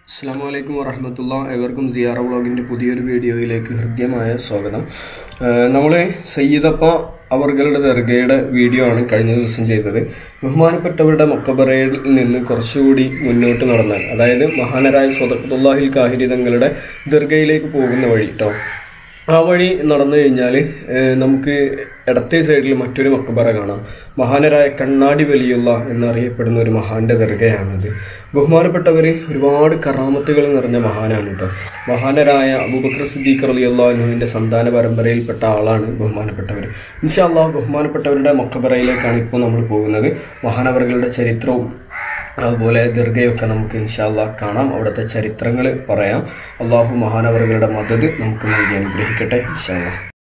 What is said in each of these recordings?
അസ്സാം വലൈക്കും വറഹമത്തുള്ള എവർക്കും സിയാറ വ്ളോഗിൻ്റെ പുതിയൊരു വീഡിയോയിലേക്ക് ഹൃദ്യമായ സ്വാഗതം നമ്മൾ സയ്യിദപ്പ അവർകളുടെ ദർഗയുടെ വീഡിയോ ആണ് കഴിഞ്ഞ ദിവസം ചെയ്തത് ബഹുമാനപ്പെട്ടവരുടെ മക്കബറയിൽ നിന്ന് കുറച്ചുകൂടി മുന്നോട്ട് നടന്നാൽ അതായത് മഹാനരായ സ്വതത്തുല്ലാഹിൽ കാഹിരി തങ്ങളുടെ ദർഗയിലേക്ക് പോകുന്ന വഴി കേട്ടോ ആ വഴി നടന്നു കഴിഞ്ഞാൽ നമുക്ക് ഇടത്തെ സൈഡിൽ മറ്റൊരു മക്കബറ കാണാം മഹാനരായ കണ്ണാടി വലിയുള്ള എന്നറിയപ്പെടുന്ന ഒരു മഹാന്റെ ദർഗയാണത് ബഹുമാനപ്പെട്ടവർ ഒരുപാട് കറാമത്തുകൾ നിറഞ്ഞ മഹാനാണ് കേട്ടോ മഹാനരായ അബൂബക്കർ സിദ്ദീഖ് അലി അള്ളാഹുവിൻ്റെ സന്താന പരമ്പരയിൽപ്പെട്ട ആളാണ് ബഹുമാനപ്പെട്ടവർ ഇൻഷാല്ലാ ബഹുമാനപ്പെട്ടവരുടെ മക്കബറയിലേക്കാണ് ഇപ്പോൾ നമ്മൾ പോകുന്നത് മഹാനവറുകളുടെ ചരിത്രവും അതുപോലെ ദീർഘയൊക്കെ നമുക്ക് ഇൻഷാല്ല കാണാം അവിടുത്തെ ചരിത്രങ്ങൾ പറയാം അള്ളാഹു മഹാനവറുകളുടെ മദത് നമുക്ക് നൽകി അനുഗ്രഹിക്കട്ടെ ഇൻഷാല്ല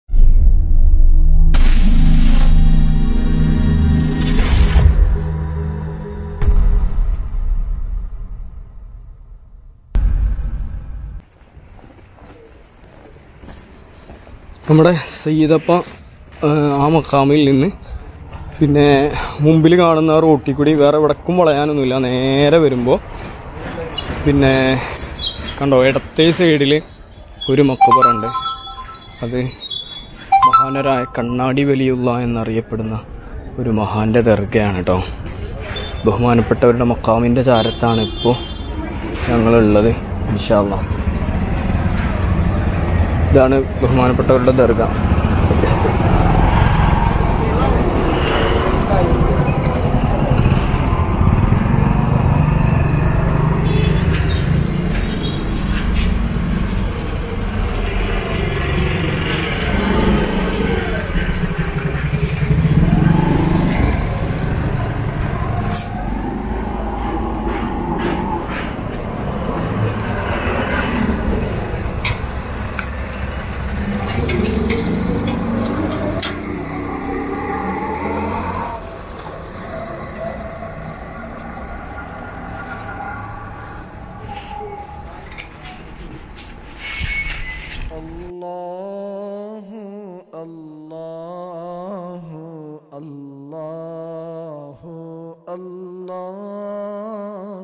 നമ്മുടെ സയ്യിദപ്പ ആ, ആ മക്കാമിൽ നിന്ന് പിന്നെ മുമ്പിൽ കാണുന്ന ആ റോട്ടിൽ കൂടി വേറെ വിടക്കും വളയാനൊന്നുമില്ല നേരെ വരുമ്പോൾ പിന്നെ കണ്ടോ ഇടത്തെ സൈഡിൽ ഒരു മക്കബറുണ്ട് അത് മഹാനരായ കണ്ണാടി വലിയുള്ള എന്നറിയപ്പെടുന്ന ഒരു മഹാന്റെ ദർഗയാണ് കേട്ടോ ബഹുമാനപ്പെട്ടവരുടെ മക്കാമിൻ്റെ ചാരത്താണ് ഇപ്പോൾ ഞങ്ങളുള്ളത് ഇൻഷാല്ല ഇതാണ് ബഹുമാനപ്പെട്ടവരുടെ ദർഗ الله الله الله الله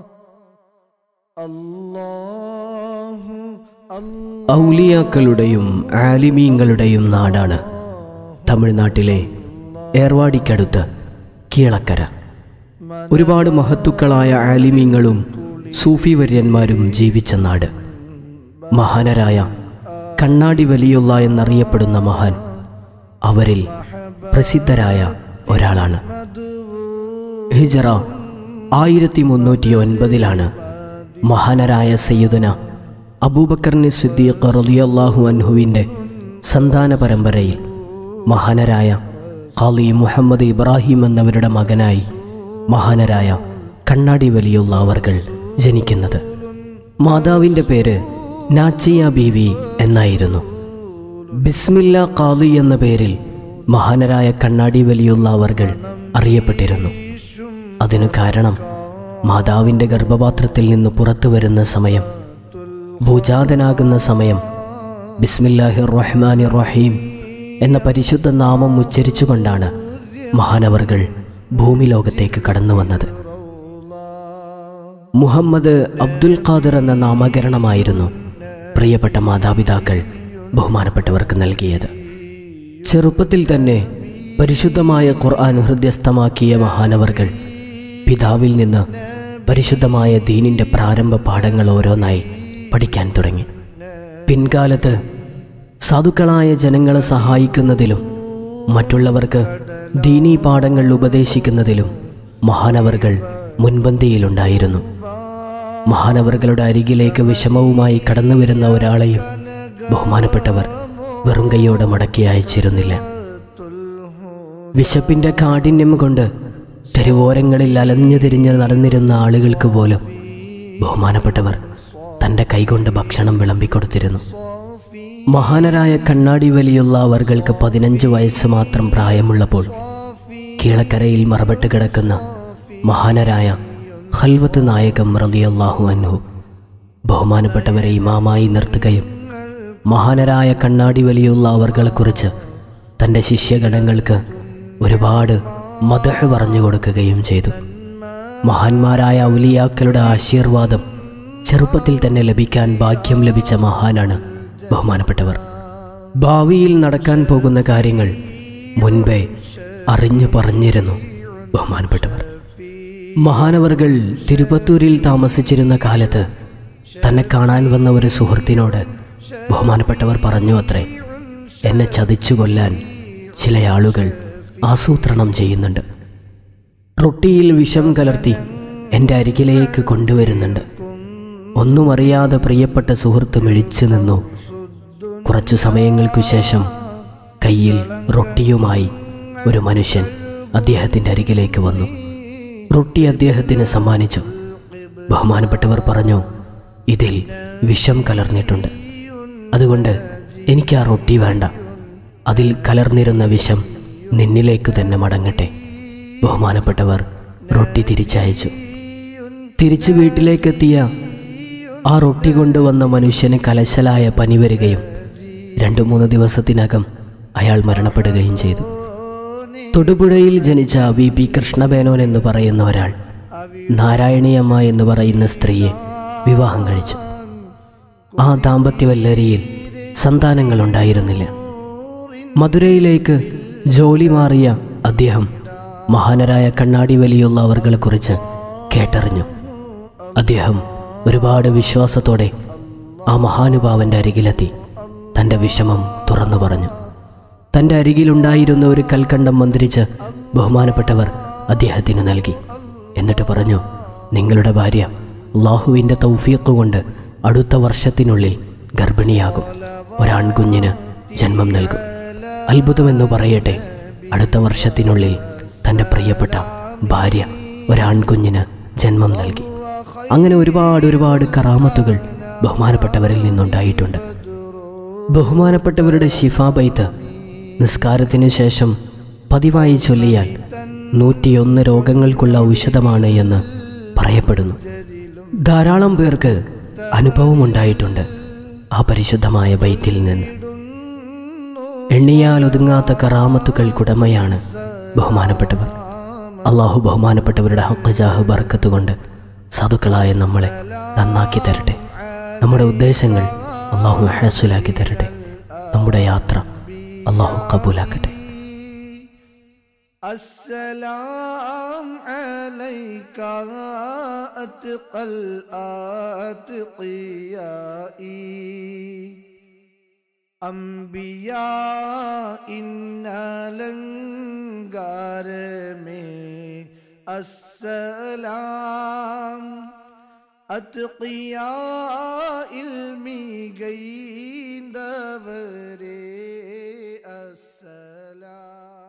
الله ഔലിയാക്കളുടെയും ആലിമീങ്ങളുടെയും നാടാണ് തമിഴ്നാട്ടിലെ ഏർവാടിക്കടുത്ത് കീളക്കര ഒരുപാട് മഹത്തുക്കളായ ആലിമീങ്ങളും സൂഫി വര്യന്മാരും ജീവിച്ച നാട് മഹാനരായ കണ്ണാടി വലിയുള്ള എന്നറിയപ്പെടുന്ന മഹാൻ അവരിൽ പ്രസിദ്ധരായ ഒരാളാണ് ഹിജറ ആയിരത്തി മുന്നൂറ്റി ഒൻപതിലാണ് മഹാനരായ സയ്യിദുന അബൂബക്കറിന് സിദ്ദീഖ് റളിയല്ലാഹു അൻഹുവിൻ്റെ സന്താന പരമ്പരയിൽ മഹാനരായ ഖാലി മുഹമ്മദ് ഇബ്രാഹിം എന്നവരുടെ മകനായി മഹാനരായ കണ്ണാടി വലിയുള്ള അവർകൾ ജനിക്കുന്നത് മാതാവിൻ്റെ പേര് നാച്ചിയ ബീവി എന്നായിരുന്നു ബിസ്മില്ല ഖാലി എന്ന പേരിൽ മഹാനരായ കണ്ണാടി വലിയുള്ള അവർകൾ അറിയപ്പെട്ടിരുന്നു അതിനു കാരണം മാതാവിൻ്റെ ഗർഭപാത്രത്തിൽ നിന്ന് പുറത്തു വരുന്ന സമയം ഭൂജാതനാകുന്ന സമയം ബിസ്മില്ലാഹിർ റഹ്മാനി റഹീം എന്ന പരിശുദ്ധ നാമം ഉച്ചരിച്ചുകൊണ്ടാണ് മഹാനവർകൾ ഭൂമി ലോകത്തേക്ക് കടന്നു വന്നത് മുഹമ്മദ് അബ്ദുൽ ഖാദർ എന്ന നാമകരണമായിരുന്നു പ്രിയപ്പെട്ട മാതാപിതാക്കൾ ബഹുമാനപ്പെട്ടവർക്ക് നൽകിയത് ചെറുപ്പത്തിൽ തന്നെ പരിശുദ്ധമായ ഖുർആൻ ഹൃദ്യസ്ഥമാക്കിയ മഹാനവർകൾ പിതാവിൽ നിന്ന് പരിശുദ്ധമായ ദീനിൻ്റെ പ്രാരംഭ പാഠങ്ങൾ ഓരോന്നായി പഠിക്കാൻ തുടങ്ങി പിൻകാലത്ത് സാധുക്കളായ ജനങ്ങളെ സഹായിക്കുന്നതിലും മറ്റുള്ളവർക്ക് ദീനീ പാഠങ്ങൾ ഉപദേശിക്കുന്നതിലും മഹാനവർകൾ മുൻപന്തിയിലുണ്ടായിരുന്നു മഹാനവറുകളുടെ അരികിലേക്ക് വിഷമവുമായി കടന്നു വരുന്ന ഒരാളെയും ബഹുമാനപ്പെട്ടവർ വെറും കൈയോടെ മടക്കി അയച്ചിരുന്നില്ല വിശപ്പിന്റെ കാഠിന്യം കൊണ്ട് തെരുവോരങ്ങളിൽ അലഞ്ഞു തിരിഞ്ഞ് നടന്നിരുന്ന ആളുകൾക്ക് പോലും ബഹുമാനപ്പെട്ടവർ തൻ്റെ കൈകൊണ്ട് ഭക്ഷണം വിളമ്പിക്കൊടുത്തിരുന്നു മഹാനരായ കണ്ണാടി വലിയുള്ള അവർക്ക് പതിനഞ്ച് വയസ്സ് മാത്രം പ്രായമുള്ളപ്പോൾ കീഴക്കരയിൽ മറപെട്ട് കിടക്കുന്ന മഹാനരായ ഖൽവത്ത് നായകം റളിയല്ലാഹു അൻഹു ബഹുമാനപ്പെട്ടവരെ ഇമാമായി നിർത്തുകയും മഹാനരായ കണ്ണാടി വലിയുള്ള അവർകളെക്കുറിച്ച് തൻ്റെ ശിഷ്യഗണങ്ങൾക്ക് ഒരുപാട് മദഹ് പറഞ്ഞു കൊടുക്കുകയും ചെയ്തു മഹാന്മാരായ ഔലിയാക്കളുടെ ആശീർവാദം ചെറുപ്പത്തിൽ തന്നെ ലഭിക്കാൻ ഭാഗ്യം ലഭിച്ച മഹാനാണ് ബഹുമാനപ്പെട്ടവർ ഭാവിയിൽ നടക്കാൻ പോകുന്ന കാര്യങ്ങൾ മുൻപേ അറിഞ്ഞു പറഞ്ഞിരുന്നു ബഹുമാനപ്പെട്ടവർ മഹാനവറുകൾ തിരുപ്പത്തൂരിൽ താമസിച്ചിരുന്ന കാലത്ത് തന്നെ കാണാൻ വന്ന ഒരു സുഹൃത്തിനോട് ബഹുമാനപ്പെട്ടവർ പറഞ്ഞു അത്രേ എന്നെ ചതിച്ചു കൊല്ലാൻ ചില ആളുകൾ ആസൂത്രണം ചെയ്യുന്നുണ്ട് റൊട്ടിയിൽ വിഷം കലർത്തി എൻ്റെ അരികിലേക്ക് കൊണ്ടുവരുന്നുണ്ട് ഒന്നും അറിയാതെ പ്രിയപ്പെട്ട സുഹൃത്ത് മിഴിച്ചു നിന്നു കുറച്ചു സമയങ്ങൾക്കു ശേഷം കയ്യിൽ റൊട്ടിയുമായി ഒരു മനുഷ്യൻ അദ്ദേഹത്തിൻ്റെ അരികിലേക്ക് വന്നു റൊട്ടി അദ്ദേഹത്തിന് സമ്മാനിച്ചു ബഹുമാനപ്പെട്ടവർ പറഞ്ഞു ഇതിൽ വിഷം കലർന്നിട്ടുണ്ട് അതുകൊണ്ട് എനിക്ക് ആ റൊട്ടി വേണ്ട അതിൽ കലർന്നിരുന്ന വിഷം നിന്നിലേക്ക് തന്നെ മടങ്ങട്ടെ ബഹുമാനപ്പെട്ടവർ റൊട്ടി തിരിച്ചയച്ചു തിരിച്ച് വീട്ടിലേക്കെത്തിയ ആ റൊട്ടി കൊണ്ടുവന്ന മനുഷ്യന് കലശലായ പനി വരികയും രണ്ടു മൂന്ന് ദിവസത്തിനകം അയാൾ മരണപ്പെടുകയും ചെയ്തു തൊടുപുഴയിൽ ജനിച്ച വി പി കൃഷ്ണമേനോൻ എന്ന് പറയുന്ന ഒരാൾ നാരായണിയമ്മ എന്ന് പറയുന്ന സ്ത്രീയെ വിവാഹം കഴിച്ചു ആ ദാമ്പത്യവല്ലരിയിൽ സന്താനങ്ങൾ ഉണ്ടായിരുന്നില്ല മധുരയിലേക്ക് ജോലി മാറിയ അദ്ദേഹം മഹാനരായ കണ്ണാടി വലിയുള്ള അവർകളെക്കുറിച്ച് കേട്ടറിഞ്ഞു അദ്ദേഹം ഒരുപാട് വിശ്വാസത്തോടെ ആ മഹാനുഭാവന്റെ അരികിലെത്തി തൻ്റെ വിഷമം തുറന്നു പറഞ്ഞു തൻ്റെ അരികിലുണ്ടായിരുന്ന ഒരു കൽക്കണ്ടം മന്ത്രിച്ച് ബഹുമാനപ്പെട്ടവർ അദ്ദേഹത്തിന് നൽകി എന്നിട്ട് പറഞ്ഞു നിങ്ങളുടെ ഭാര്യ അള്ളാഹുവിൻ്റെ തൗഫീഖ് കൊണ്ട് അടുത്ത വർഷത്തിനുള്ളിൽ ഗർഭിണിയാകും ഒരാൺകുഞ്ഞിന് ജന്മം നൽകും അത്ഭുതമെന്ന് പറയട്ടെ അടുത്ത വർഷത്തിനുള്ളിൽ തൻ്റെ പ്രിയപ്പെട്ട ഭാര്യ ഒരാൺകുഞ്ഞിന് ജന്മം നൽകി അങ്ങനെ ഒരുപാട് ഒരുപാട് കറാമത്തുകൾ ബഹുമാനപ്പെട്ടവരിൽ നിന്നുണ്ടായിട്ടുണ്ട് ബഹുമാനപ്പെട്ടവരുടെ ശിഫാബൈത്ത് നിസ്കാരത്തിന് ശേഷം പതിവായി ചൊല്ലിയാൽ നൂറ്റിയൊന്ന് രോഗങ്ങൾക്കുള്ള ഔഷധമാണ് എന്ന് പറയപ്പെടുന്നു ധാരാളം പേർക്ക് അനുഭവമുണ്ടായിട്ടുണ്ട് ആ പരിശുദ്ധമായ ബൈത്തിൽ നിന്ന് എണ്ണിയാൽ ഒതുങ്ങാത്ത കറാമത്തുകൾക്കുടമയാണ് ബഹുമാനപ്പെട്ടവർ അള്ളാഹു ബഹുമാനപ്പെട്ടവരുടെ ഹക്കജാഹ് ബർക്കത്ത് കൊണ്ട് സാധുക്കളായ നമ്മളെ നന്നാക്കി തരട്ടെ നമ്മുടെ ഉദ്ദേശങ്ങൾ അള്ളാഹു ഹാസുലാക്കി തരട്ടെ നമ്മുടെ യാത്ര അള്ളാഹു കബൂലാക്കട്ടെ السلام عليك أتقى الأتقياء أنبياء إنا لنقار में السلام أتقيا علمي قيد السلام